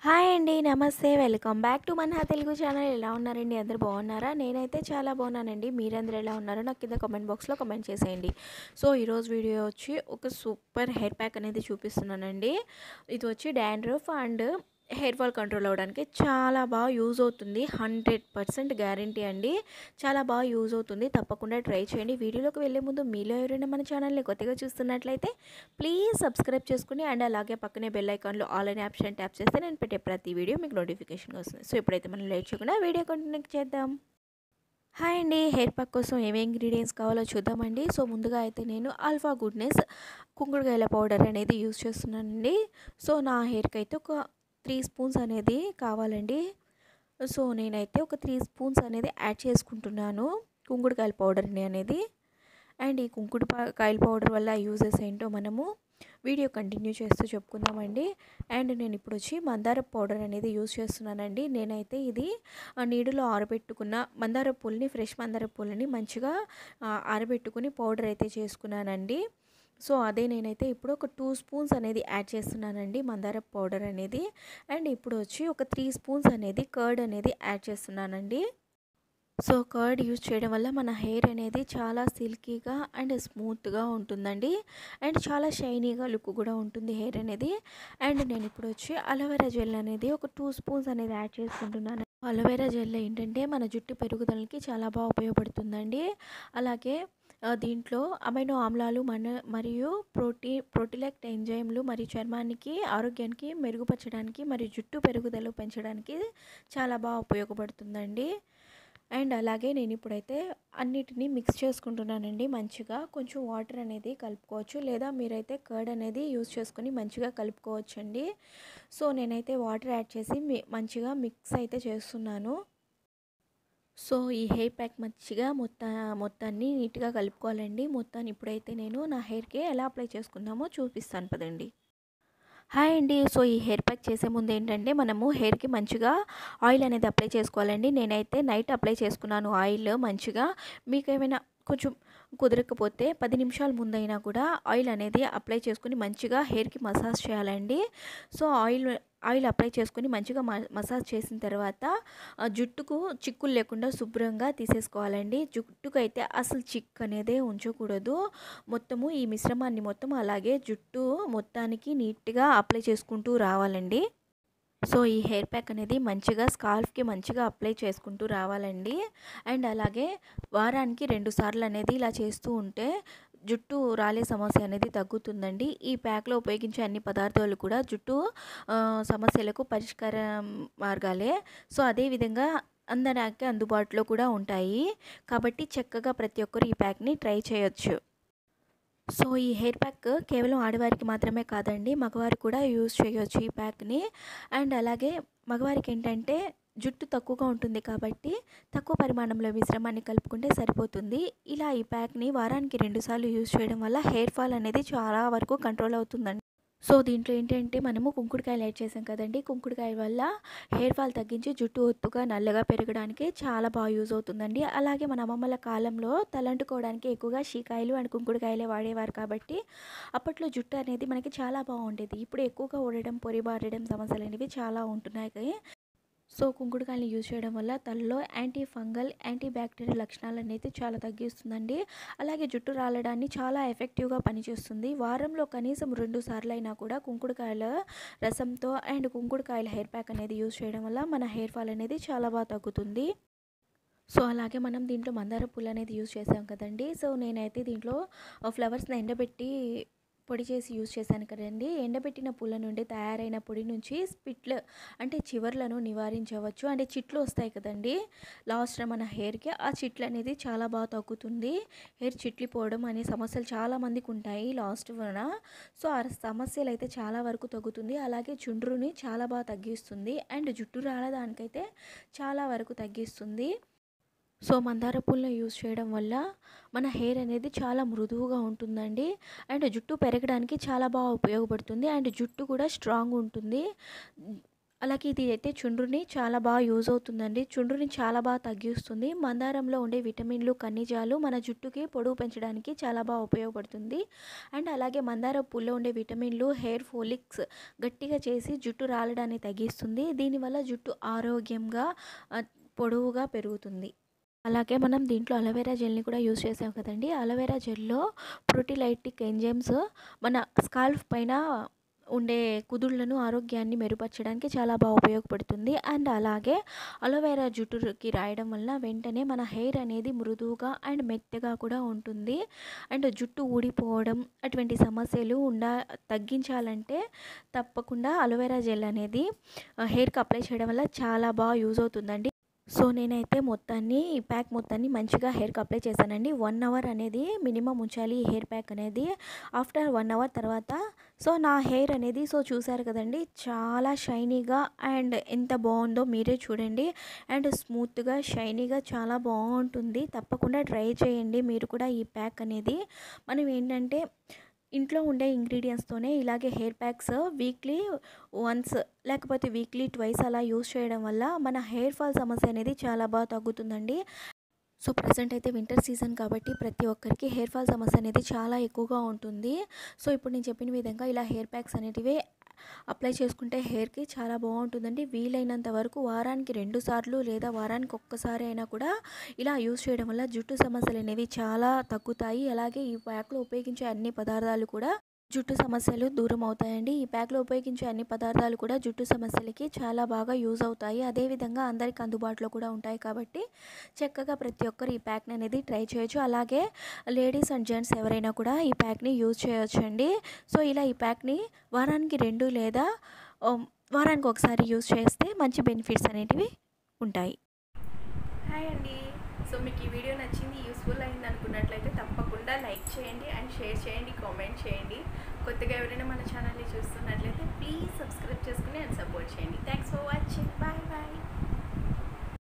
hi అండి నమస్తే welcome back to Manha Telugu channel ఎలా ఉన్నారండి అందరు బాగున్నారా నేనైతే చాలా బాగున్నానండి మీరందరూ ఎలా ఉన్నారో నాకు కింద కామెంట్ బాక్స్లో కామెంట్ చేసేయండి సో ఈరోజు వీడియో వచ్చి ఒక సూపర్ హెయిర్ ప్యాక్ అనేది చూపిస్తున్నానండి ఇది వచ్చి dandruff and hair fall control అవ్వడానికి చాలా బాగా యూజ్ అవుతుంది హండ్రెడ్ పర్సెంట్ గ్యారంటీ అండి చాలా బాగా యూజ్ అవుతుంది తప్పకుండా ట్రై చేయండి వీడియోలోకి వెళ్ళే ముందు మీలో ఎవరైనా మన ఛానల్ని కొత్తగా చూస్తున్నట్లయితే ప్లీజ్ సబ్స్క్రైబ్ చేసుకుని అండ్ అలాగే పక్కనే బెల్ ఐకాన్లో ఆల్ అనే ఆప్షన్ ట్యాప్ చేస్తే నేను పెట్టే ప్రతి వీడియో మీకు నోటిఫికేషన్ వస్తుంది సో ఇప్పుడైతే మనం లేట్ చేయకుండా వీడియో కంటిన్యూ చేద్దాం హాయ్ అండి హెయిర్ ప్యాక్ కోసం ఏమేమి ఇంగ్రీడియంట్స్ కావాలో చూద్దామండి సో ముందుగా అయితే నేను ఆల్ఫా గుడ్నెస్ కుంకుడుకాయల పౌడర్ అనేది యూస్ చేస్తున్నానండి సో నా హెయిర్కి అయితే ఒక త్రీ స్పూన్స్ అనేది కావాలండి సో నేనైతే ఒక త్రీ స్పూన్స్ అనేది యాడ్ చేసుకుంటున్నాను కుంకుడుకాయల పౌడర్ని అనేది అండ్ ఈ కుంకుడు కాయల పౌడర్ వల్ల యూజెస్ ఏంటో మనము వీడియో కంటిన్యూ చేస్తూ చెప్పుకుందామండి అండ్ నేను ఇప్పుడు వచ్చి మందార పౌడర్ అనేది యూజ్ చేస్తున్నానండి నేనైతే ఇది నీటిలో ఆరబెట్టుకున్న మందార పూలని ఫ్రెష్ మందార పూలని మంచిగా ఆరబెట్టుకుని పౌడర్ అయితే చేసుకున్నానండి సో అదే నేనైతే ఇప్పుడు ఒక టూ స్పూన్స్ అనేది యాడ్ చేస్తున్నానండి మందార పౌడర్ అనేది అండ్ ఇప్పుడు వచ్చి ఒక త్రీ స్పూన్స్ అనేది కర్డ్ అనేది యాడ్ చేస్తున్నానండి సో కర్డ్ యూజ్ చేయడం వల్ల మన హెయిర్ అనేది చాలా సిల్కీగా అండ్ స్మూత్గా ఉంటుందండి అండ్ చాలా షైనీగా లుక్ కూడా ఉంటుంది హెయిర్ అనేది అండ్ నేను ఇప్పుడు వచ్చి అలోవెరా జెల్ అనేది ఒక టూ స్పూన్స్ అనేది యాడ్ చేసుకుంటున్నాను అలోవెరా జెల్ ఏంటంటే మన జుట్టు పెరుగుదలకి చాలా బాగా ఉపయోగపడుతుందండి అలాగే దీంట్లో అమైనో ఆమ్లాలు మన మరియు ప్రోటీ ప్రోటీలెక్ట్ ఎంజైమ్లు మరియు చర్మానికి ఆరోగ్యానికి మెరుగుపరచడానికి మరియు జుట్టు పెరుగుదల పెంచడానికి చాలా బాగా ఉపయోగపడుతుందండి అండ్ అలాగే నేను ఇప్పుడైతే అన్నిటినీ మిక్స్ చేసుకుంటున్నానండి మంచిగా కొంచెం వాటర్ అనేది కలుపుకోవచ్చు లేదా మీరైతే కర్డ్ అనేది యూస్ చేసుకొని మంచిగా కలుపుకోవచ్చు అండి సో నేనైతే వాటర్ యాడ్ చేసి మంచిగా మిక్స్ అయితే చేస్తున్నాను సో ఈ హెయిర్ ప్యాక్ మంచిగా మొత్తం మొత్తాన్ని నీట్గా కలుపుకోవాలండి మొత్తాన్ని ఇప్పుడైతే నేను నా హెయిర్కి ఎలా అప్లై చేసుకుందామో చూపిస్తాను పదండి హాయ్ అండి సో ఈ హెయిర్ ప్యాక్ చేసే ముందు ఏంటంటే మనము హెయిర్కి మంచిగా ఆయిల్ అనేది అప్లై చేసుకోవాలండి నేనైతే నైట్ అప్లై చేసుకున్నాను ఆయిల్ మంచిగా మీకు ఏమైనా కొంచెం కుదరకపోతే పది నిమిషాల ముందైనా కూడా ఆయిల్ అనేది అప్లై చేసుకుని మంచిగా హెయిర్కి మసాజ్ చేయాలండి సో ఆయిల్ ఆయిల్ అప్లై చేసుకొని మంచిగా మసాజ్ చేసిన తర్వాత జుట్టుకు చిక్కులు లేకుండా శుభ్రంగా తీసేసుకోవాలండి జుట్టుకు అయితే అసలు చిక్ అనేదే ఉంచకూడదు మొత్తము ఈ మిశ్రమాన్ని మొత్తం అలాగే జుట్టు మొత్తానికి నీట్గా అప్లై చేసుకుంటూ రావాలండి సో ఈ హెయిర్ ప్యాక్ అనేది మంచిగా స్కాల్ఫ్కి మంచిగా అప్లై చేసుకుంటూ రావాలండి అండ్ అలాగే వారానికి రెండు సార్లు అనేది ఇలా చేస్తూ ఉంటే జుట్టు రాలే సమస్య అనేది తగ్గుతుందండి ఈ ప్యాక్లో ఉపయోగించే అన్ని పదార్థాలు కూడా జుట్టు సమస్యలకు పరిష్కార మార్గాలే సో అదేవిధంగా అందరికి అందుబాటులో కూడా ఉంటాయి కాబట్టి చక్కగా ప్రతి ఒక్కరు ఈ ప్యాక్ని ట్రై చేయొచ్చు సో ఈ హెయిర్ ప్యాక్ కేవలం ఆడవారికి మాత్రమే కాదండి మగవారు కూడా యూజ్ చేయొచ్చు ఈ ప్యాక్ని అండ్ అలాగే మగవారికి ఏంటంటే జుట్టు తక్కువగా ఉంటుంది కాబట్టి తక్కువ పరిమాణంలో మిశ్రమాన్ని కలుపుకుంటే సరిపోతుంది ఇలా ఈ ప్యాక్ని వారానికి రెండుసార్లు యూజ్ చేయడం వల్ల హెయిర్ ఫాల్ అనేది చాలా వరకు కంట్రోల్ అవుతుందండి సో దీంట్లో ఏంటంటే మనము కుంకుడుకాయలు యాడ్ చేసాం కదండి కుంకుడుకాయ వల్ల హెయిర్ ఫాల్ తగ్గించి జుట్టు ఒత్తుగా నల్లగా పెరగడానికి చాలా బాగా యూజ్ అవుతుందండి అలాగే మన అమ్మమ్మల కాలంలో తలంటుకోవడానికి ఎక్కువగా షీకాయలు అండ్ కుంకుడుకాయలే వాడేవారు కాబట్టి అప్పట్లో జుట్టు అనేది మనకి చాలా బాగుండేది ఇప్పుడు ఎక్కువగా ఊడడం పొరిబారడం సమస్యలు అనేవి చాలా ఉంటున్నాయి సో కుంకుడుకాయలు యూజ్ చేయడం వల్ల తలలో యాంటీ ఫంగల్ యాంటీ బ్యాక్టీరియల్ లక్షణాలు అనేది చాలా తగ్గిస్తుందండి అలాగే జుట్టు రాలడాన్ని చాలా ఎఫెక్టివ్గా పనిచేస్తుంది వారంలో కనీసం రెండు సార్లు అయినా కూడా కుంకుడుకాయల రసంతో అండ్ కుంకుడుకాయల హెయిర్ ప్యాక్ అనేది యూజ్ చేయడం వల్ల మన హెయిర్ ఫాల్ అనేది చాలా బాగా తగ్గుతుంది సో అలాగే మనం దీంట్లో మందార పూలు అనేది యూజ్ చేసాం కదండి సో నేనైతే దీంట్లో ఫ్లవర్స్ని ఎండబెట్టి పొడి చేసి యూజ్ చేశాను కదండి ఎండబెట్టిన పూల నుండి తయారైన పొడి నుంచి స్పిట్లు అంటే చివర్లను నివారించవచ్చు అంటే చిట్లు వస్తాయి కదండి లాస్ట్ మన హెయిర్కి ఆ చిట్లు అనేది చాలా బాగా తగ్గుతుంది హెయిర్ చిట్లిపోవడం అనే సమస్యలు చాలా మందికి ఉంటాయి లాస్ట్ వలన సో ఆ సమస్యలు అయితే చాలా వరకు తగ్గుతుంది అలాగే చుండ్రుని చాలా బాగా తగ్గిస్తుంది అండ్ జుట్టు రాలడానికైతే చాలా వరకు తగ్గిస్తుంది సో మందార పూలను యూజ్ చేయడం వల్ల మన హెయిర్ అనేది చాలా మృదువుగా ఉంటుందండి అండ్ జుట్టు పెరగడానికి చాలా బాగా ఉపయోగపడుతుంది అండ్ జుట్టు కూడా స్ట్రాంగ్ ఉంటుంది అలాగే ఇది అయితే చుండ్రుని చాలా బాగా యూజ్ అవుతుందండి చుండ్రుని చాలా బాగా తగ్గిస్తుంది మందారంలో ఉండే విటమిన్లు ఖనిజాలు మన జుట్టుకి పొడవు పెంచడానికి చాలా బాగా ఉపయోగపడుతుంది అండ్ అలాగే మందార పూల్లో ఉండే విటమిన్లు హెయిర్ ఫోలిక్స్ గట్టిగా చేసి జుట్టు రాలడాన్ని తగ్గిస్తుంది దీనివల్ల జుట్టు ఆరోగ్యంగా ఆ, పొడవుగా పెరుగుతుంది అలాగే మనం దీంట్లో అలోవెరా జెల్ని కూడా యూజ్ చేసాం కదండి అలోవెరా జెల్లో ప్రోటీలైటిక్ ఎంజైమ్స్ మన స్కాల్ఫ్ పైన ఉండే కుదుళ్లను ఆరోగ్యాన్ని మెరుగుపరచడానికి చాలా బాగా ఉపయోగపడుతుంది అండ్ అలాగే అలోవెరా జుట్టుకి రాయడం వల్ల వెంటనే మన హెయిర్ అనేది మృదువుగా అండ్ మెత్తగా కూడా ఉంటుంది అండ్ జుట్టు ఊడిపోవడం అటువంటి సమస్యలు ఉండ తగ్గించాలంటే తప్పకుండా అలోవెరా జెల్ అనేది హెయిర్కి అప్లై చేయడం వల్ల చాలా బాగా యూజ్ అవుతుందండి సో నేనైతే మొత్తాన్ని ఈ ప్యాక్ మొత్తాన్ని మంచిగా హెయిర్కి అప్లై చేశానండి వన్ అవర్ అనేది మినిమం ఉంచాలి ఈ హెయిర్ ప్యాక్ అనేది ఆఫ్టర్ వన్ అవర్ తర్వాత సో నా హెయిర్ అనేది సో చూసారు కదండి చాలా షైనీగా అండ్ ఎంత బాగుందో మీరే చూడండి అండ్ స్మూత్గా షైనీగా చాలా బాగుంటుంది తప్పకుండా ట్రై చేయండి మీరు కూడా ఈ ప్యాక్ అనేది మనం ఏంటంటే ఇంట్లో ఉండే ఇంగ్రీడియంట్స్తోనే ఇలాగే హెయిర్ ప్యాక్స్ వీక్లీ వన్స్ లేకపోతే వీక్లీ ట్వైస్ అలా యూస్ చేయడం వల్ల మన హెయిర్ ఫాల్ సమస్య అనేది చాలా బాగా తగ్గుతుందండి సో ప్రజెంట్ అయితే వింటర్ సీజన్ కాబట్టి ప్రతి ఒక్కరికి హెయిర్ ఫాల్ సమస్య అనేది చాలా ఎక్కువగా ఉంటుంది సో ఇప్పుడు నేను చెప్పిన విధంగా ఇలా హెయిర్ ప్యాక్స్ అనేటివి అప్లై చేసుకుంటే హెయిర్కి చాలా బాగుంటుందండి వీలైనంత వరకు వారానికి రెండు సార్లు లేదా వారానికి ఒక్కసారి అయినా కూడా ఇలా యూస్ చేయడం వల్ల జుట్టు సమస్యలు అనేవి చాలా తగ్గుతాయి అలాగే ఈ ప్యాక్లో ఉపయోగించే అన్ని పదార్థాలు కూడా జుట్టు సమస్యలు దూరం అవుతాయండి ఈ ప్యాక్లో ఉపయోగించే అన్ని పదార్థాలు కూడా జుట్టు సమస్యలకి చాలా బాగా యూజ్ అవుతాయి అదేవిధంగా అందరికి అందుబాటులో కూడా ఉంటాయి కాబట్టి చక్కగా ప్రతి ఒక్కరు ఈ ప్యాక్ని అనేది ట్రై చేయొచ్చు అలాగే లేడీస్ అండ్ జెంట్స్ ఎవరైనా కూడా ఈ ప్యాక్ని యూజ్ చేయొచ్చు అండి సో ఇలా ఈ ప్యాక్ని వారానికి రెండు లేదా ఓ, వారానికి ఒకసారి యూజ్ చేస్తే మంచి బెనిఫిట్స్ అనేటివి ఉంటాయి హాయ్ అండి సో మీకు ఈ వీడియో నచ్చింది యూస్ఫుల్ అయింది అనుకున్నట్లయితే తప్పకుండా లైక్ చేయండి అండ్ షేర్ చేయండి కామెంట్ చేయండి కొత్తగా ఎవరైనా మన ఛానల్ని చూస్తున్నట్లయితే ప్లీజ్ సబ్స్క్రైబ్ చేసుకుని అండ్ సపోర్ట్ చేయండి థ్యాంక్స్ ఫర్ వాచింగ్